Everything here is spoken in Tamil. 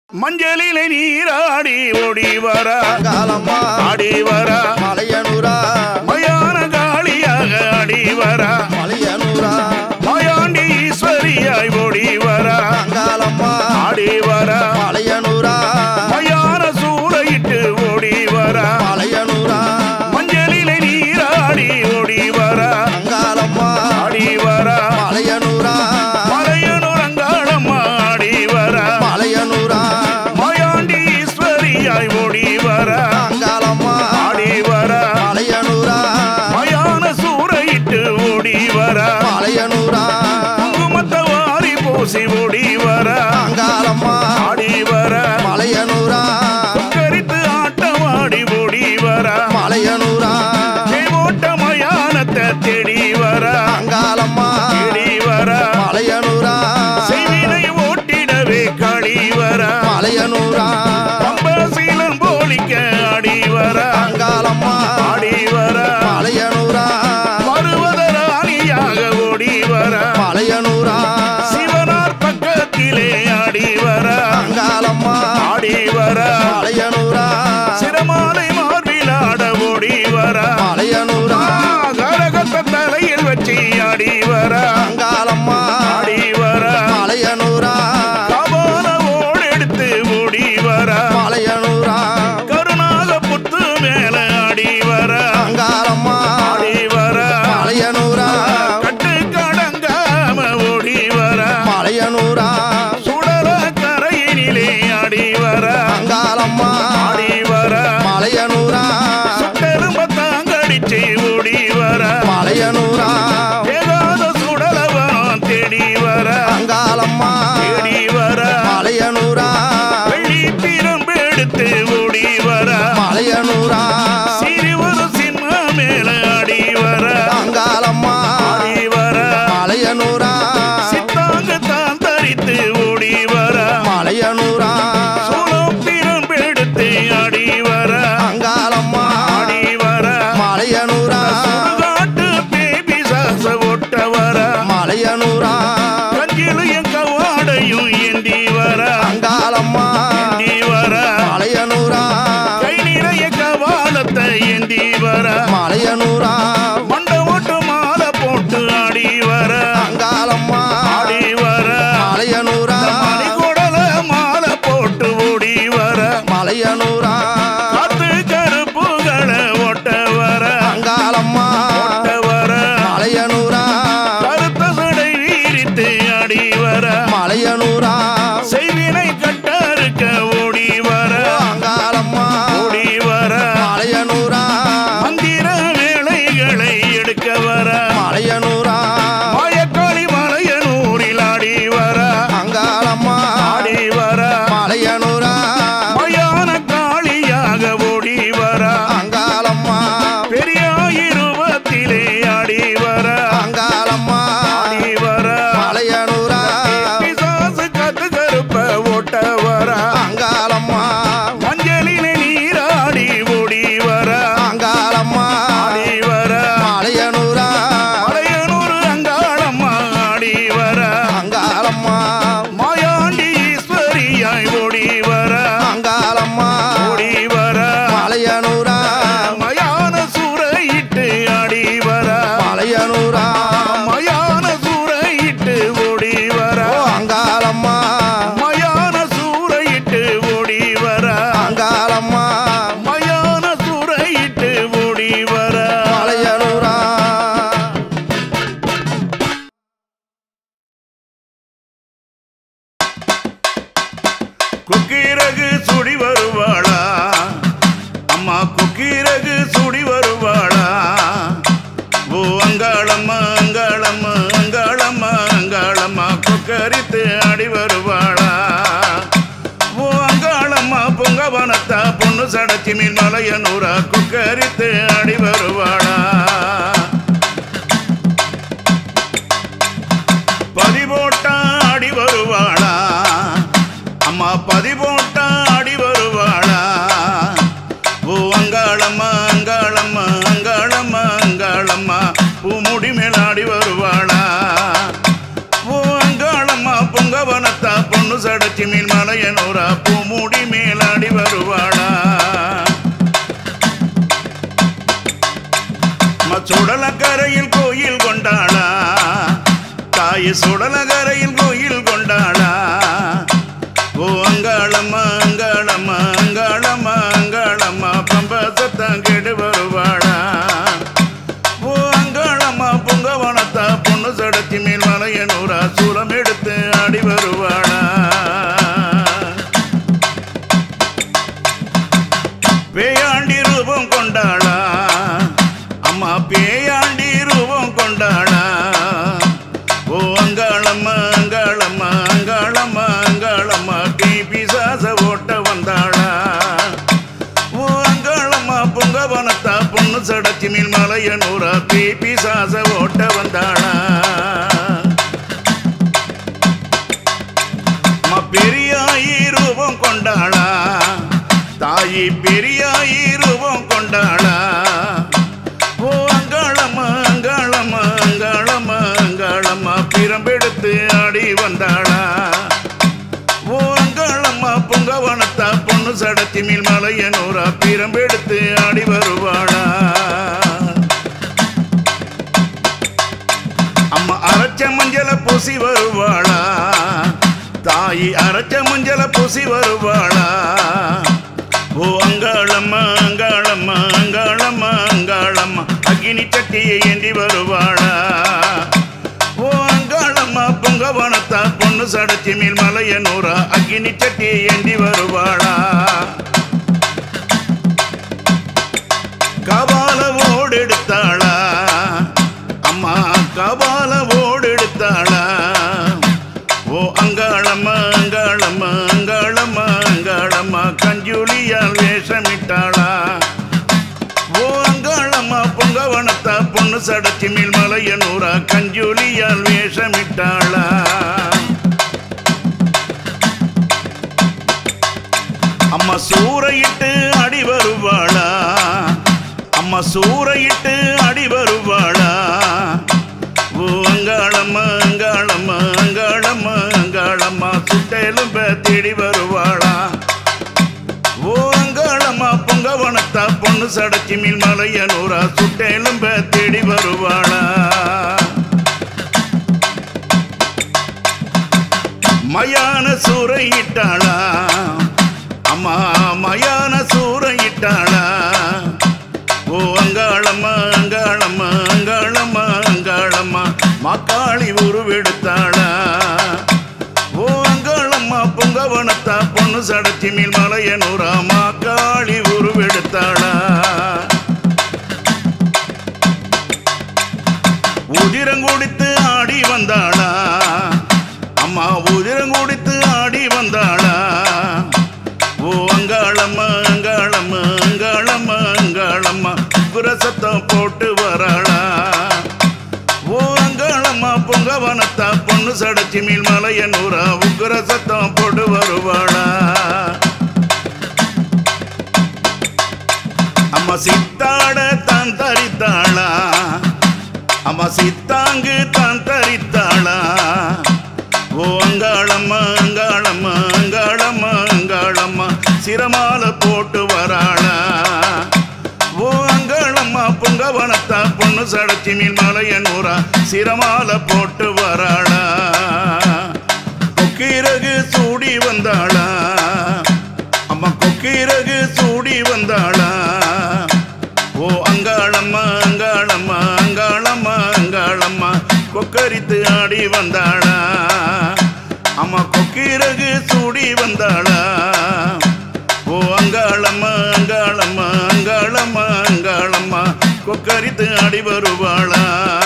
மஞ்சளிலே நீராடி ஓடி வரா அங்காளம்மா ஆடி வரா மலையனூரா மயான காளியாக ஆடி வரா மலையனூரா மாயாண்டி ஈஸ்வரியாய் ஓடி வரா அங்காளம்மா ஆடி வரா மலையனூரா மயான சூறையிட்டு ஓடி வரா மலையனூரா மஞ்சளிலே நீராடி ஓடி வரா அங்காளம்மா ஆடி வரா மலையனூரா மலையனூர் அங்காளம்மா ஆடி வரா மலையனூரா மாயாண்டி ஈஸ்வரியாய் ஓடி வரா அங்காளம்மா ஆடி வரா மலையனூரா மயான சூறையிட்டு ஓடி வரா மலையனூரா குங்குமத்தை வாரி பூசி ஓடி வரா அங்காளம்மா ஆடி வரா மலையனூரா கரித்து ஆட்டம் ஆடி ஓடி வரா மலையனூரா ஓட்ட மயானத்தை தேடி வரா அங்காளம்மா தேடி வரா மலையனூரா செய்வினை ஓட்டிடவே காடி வரா மலையனூரா பம்பசீலம் போலிக்க ஆடி வரா அங்காளம்மா ஆடி வரா மலையனூரா பருவதராணியாக ஓடி வரா மலையனூரா சிவனார் பக்கத்திலே ஆடி வரா அங்காளம்மா ஆடி வரா மலையனூரா சிரமாலை மார்பிலாட ஓடி வரா மலையனூரா கரகத்த தலையில் வச்சு ஆடி வரா அங்காளம்மா ஆடி வரா மலையனூரா கபால ஓடெடுத்து ஓடி வரா மலையனூரா கருணாக புத்து மேல ஆடி வரா அங்காளம்மா ஆடி வரா மலையனூரா கட்டு கடங்காம ஓடி வரா மலையனூரா சுடல கரையினிலே ஆடி வரா அங்காளம்மா ஆடி வரா மலையனூரா சுட்டெரும்ப தாங்கடிச்சு ஓடி வரா மலையனூரா ஏகாத சுடலவனம் தேடி வரா அங்காளம்மா தேடி வரா மலையனூரா வெள்ளி பிரம்பு எடுத்து ஓடி வரா மலையனூரா சிறுவரு சின்ன மேல ஆடி வரா அங்காளம்மா ஆடி வரா மலையனூரா சித்தாங்க தான் தரித்து ஓடி வரா மலையனூரா சூலம் பிரம்பு எடுத்து ஆடி வரா அங்காளம்மா ஆடி வரா மலையனூரா சுடுகாட்டு பேபி சாச ஒட்ட வரா மலையனூரா கஞ்சிலையும் கவாடையும் ஏந்தி வரா அங்காளம்மா ஏந்தி வரா மலையனூரா கை நிறைய கவாலத்தை ஏந்தி வரா மலையனூரா மண்ட ஓட்டு மாலை போட்டு ஆடி வரா அங்காளம்மா ஆடி வரா மலையனூரா மணிக்கூடல மாலை போட்டு ஓடி வரா மலையனூரா காத்து கருப்புகளை ஓட்ட வரா அங்காளம்மா ஓட்ட வரா மலையனூரா கருத்த சடை வீரித்து ஆடி வரா மலையனூரா செய்வினை கட்டறுக்க ஓடி வரா அங்காளம்மா ஓடி வரா மலையனூரா மந்திர வேலைகளை எடுக்க வரா மலையனூரா மாயக்காளி மலையனூரில் ஆடி வரா அங்காளம்மா ஆடி வரா மலையனூரா மயான காளியாக ஓடி வரா அங்காளம்மா பெரியாயிருவத்திலே ஆடி வரா அங்காளம்மா ஆடி வரா மலையனூரா பிசாசு கத்து கருப்ப ஓட்ட வரா அங்காளம்மா மஞ்சளிலே நீராடி ஓடி வரா அங்காளம்மா ஆடி வரா மலையனூரா மலையனூர் அங்காளம்மா ஆடி வரா அங்காளம்மா மாயாண்டி ஈஸ்வரியாய் ஓடி வரா அங்காளம்மா ஓடி வரா மலையனூரா மயான சூறையிட்டு ஆடி வரா மலையனூரா மயான சூறையிட்டு ஓடி வரா ஓ அங்காளம்மா மயான சூறையிட்டு ஓடி வரா அங்காளம்மா மயான சூறையிட்டு ஓடி வரா மலையனூரா குக்கீரகு சுடி வருவாளா அம்மா குக்கீரகு சுடி வருவாளா ஓ அங்காளம்மா அங்காளம்மா அங்காளம்மா அங்காளம்மா குக்கரித்து ஆடி வருவாளா ஓ அங்காளம்மா பொங்கவனத்தா பொண்ணு சடச்சி மீன் மலையனூரா குக்கரித்து ஆடி வருவாளா பதிபோட்டா ஆடி வருவாளா அம்மா பதிபோட்டா ஆடி வருவாளா ஓ அங்காளம்மா அங்காளம்மா அங்காளம்மா அங்காளம்மா பூமுடி மேலாடி வருவாளா ஓ அங்காளம்மா பொங்கவனத்தா பொண்ணு சடச்சி மீன் மலையனூரா பூ தாயி சுடலகரையில் கோயில் கொண்டாளா ஓ அங்காளம்மா அங்காளம்மா அங்காளம்மா அங்காளம்மா பம்ப சத்தம் கெடு வருவாளா ஓ அங்காளம்மா பொங்கவனத்தா பொண்ணு சடத்தி மேல் மலையனூரா சூலம் எடுத்து ஆடி வருவாளா பேயாண்டி ரூபம் கொண்டாளா அம்மா பேயாண்டி ரூபம் கொண்டாளா ஓ அங்காளம்மா அங்காளம்மா அங்காளம்மா அங்காளம்மா கை பிசாச ஓட்ட வந்தாளா ஓ அங்காளம்மா பொங்கவனத்தா பொண்ணு சடச்சி மேல் மலையனூரா கை பிசாச ஓட்ட வந்தாளா அம்மா பெரியாயி ரூபம் கொண்டாளா தாயி பெரியாயி ரூபம் கொண்டாளா ஓ அங்காளம்மா அங்காளம்மா அங்காளம்மா அங்காளம்மா பிரம்பெடுத்து ஆடி வந்தாளா ஓ அங்காளம்மா பொங்கவனத்தா பொண்ணு சடத்தி மேல் மலையனூரா பிரம்பெடுத்து ஆடி வருவாளா அம்மா அரைச்ச மஞ்சள பூசி வருவாளா தாயி அரைச்ச மஞ்சள பூசி வருவாளா ஓ அங்காளம்மா அங்காளம்மா அங்காளம்மா அங்காளம்மா அக்னி சட்டியை ஏந்தி வருவாளா ஓ அங்காளம்மா பொங்கவனத்தா பொண்ணு சடச்சி மேல் மலையனூரா அக்னி சட்டியை ஏந்தி வருவாளா கபால ஓடெடுத்தாளா அம்மா கபால ஓடெடுத்தாளா ஓ அங்காளம்மா அங்காளம்மா அங்காளம்மா அங்காளம்மா கஞ்சுலியால் வேஷமிட்டாளா ஓ அங்காளம்மா பொங்கவனத்தா பொண்ணு சடச்சி மேல் மலையனூரா கஞ்சுலியால் வேஷமிட்டாளா அம்மா சூறையிட்டு அடி வருவாளா அம்மா சூறையிட்டு அடி வருவாளா ஓ அங்காளம்மா அங்காளம்மா அங்காளம்மா அங்காளம்மா சுட்டேலும் தேடி வருவாளா ஓ அங்காளம்மா பொங்கவனத்தா பொண்ணு சடச்சி மீன் மலையனூரா சுட்டேலும் தேடி வருவாளா மயான சூறையிட்டாளா அம்மா மயான சூறையிட்டாளா ஓ அங்காளம்மா அங்காளம்மா அங்காளம்மா அங்காளம்மா மாக்காளி உருவெடுத்தாளா ஓ அங்காளம்மா பொங்கவனத்தா பொண்ணு சடச்சி மேல் மலையனூரா மாக்காளி உருவெடுத்தாளா உதிரங்குடித்து ஆடி வந்தாளா அம்மா உதிரங்குடித்து ஆடி வந்தாளா ஓ அங்காளம்மா அங்காளம்மா அங்காளம்மா அங்காளம்மா குரசத்தம் போட்டு வராளா ஓ அங்காளம்மா பொங்கவனத்தா பொண்ணு சடச்சி மேல் மலையனூரா உக்குர சத்தம் போட்டு வருவாளா அம்மா சித்தாட தான் தரித்தாளா அம்மா சித்தாங்கு தான் தரித்தாளா ஓ அங்காளம்மா அங்காளம்மா அங்காளம்மா அங்காளம்மா சிரமால போட்டு வராளா ஓ அங்காளம்மா பொங்கவனத்தா பொண்ணு சடச்சி மீன் மலையனூரா சிரமால போட்டு வராளா கொக்கீரகு சூடி வந்தாளா அம்மா கொக்கீரகு சூடி வந்தாளா ஓ அங்காளம்மா அங்காளம்மா அங்காளம்மா அங்காளம்மா கொக்கரித்து ஆடி வந்தாளா அம்மா கொக்கீரகு சூடி வந்தாளா ஓ அங்காளம்மா அங்காளம்மா அங்காளம்மா அங்காளம்மா கொக்கரித்து ஆடி வருவாளா